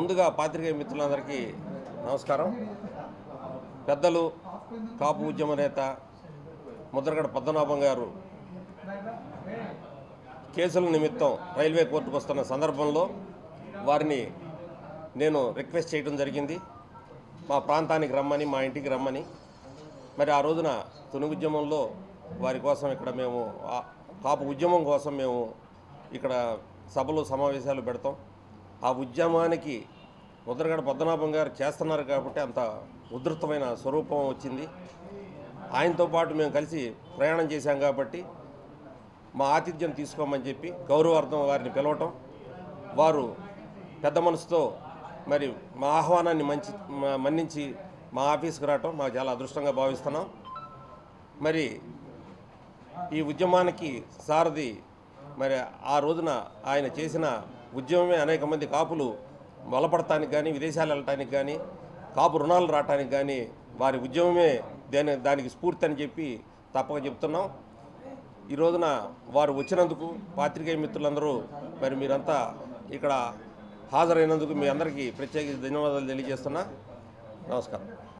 ముందుగా పాత్రికేయ మిత్రులందరికీ నమస్కారం పెద్దలు కాపు ఉద్యమ నేత ముద్రగడ పద్మనాభం గారు కేసుల నిమిత్తం రైల్వే కోర్టుకు వస్తున్న సందర్భంలో వారిని నేను రిక్వెస్ట్ చేయడం జరిగింది మా ప్రాంతానికి రమ్మని మా ఇంటికి రమ్మని మరి ఆ రోజున తుని ఉద్యమంలో వారి కోసం ఇక్కడ మేము ఆ కాపు ఉద్యమం కోసం మేము ఇక్కడ సభలు సమావేశాలు పెడతాం ఆ ఉద్యమానికి ముద్రగడ పద్మనాభం గారు చేస్తున్నారు కాబట్టి అంత ఉధృతమైన స్వరూపం వచ్చింది ఆయనతో పాటు మేము కలిసి ప్రయాణం చేశాం కాబట్టి మా ఆతిథ్యం తీసుకోమని చెప్పి గౌరవార్థం వారిని పిలవటం వారు పెద్ద మనసుతో మరి మా ఆహ్వానాన్ని మంచి మ- మన్నించి మా ఆఫీస్కి రావటం మాకు చాలా అదృష్టంగా భావిస్తున్నాం మరి ఈ ఉద్యమానికి సారథి మరి ఆ రోజున ఆయన చేసిన ఉద్యమమే అనేక మంది కాపులు బలపడటానికి కానీ విదేశాలు వెళ్ళటానికి కానీ కాపు రుణాలు రావటానికి కానీ వారి ఉద్యమమే దాని దానికి స్ఫూర్తి అని చెప్పి తప్పక చెప్తున్నాం ఈ రోజున వారు వచ్చినందుకు పాత్రికేయ మిత్రులందరూ మరి మీరంతా ఇక్కడ హాజరైనందుకు మీ అందరికీ ప్రత్యేక ధన్యవాదాలు తెలియజేస్తున్నా నమస్కారం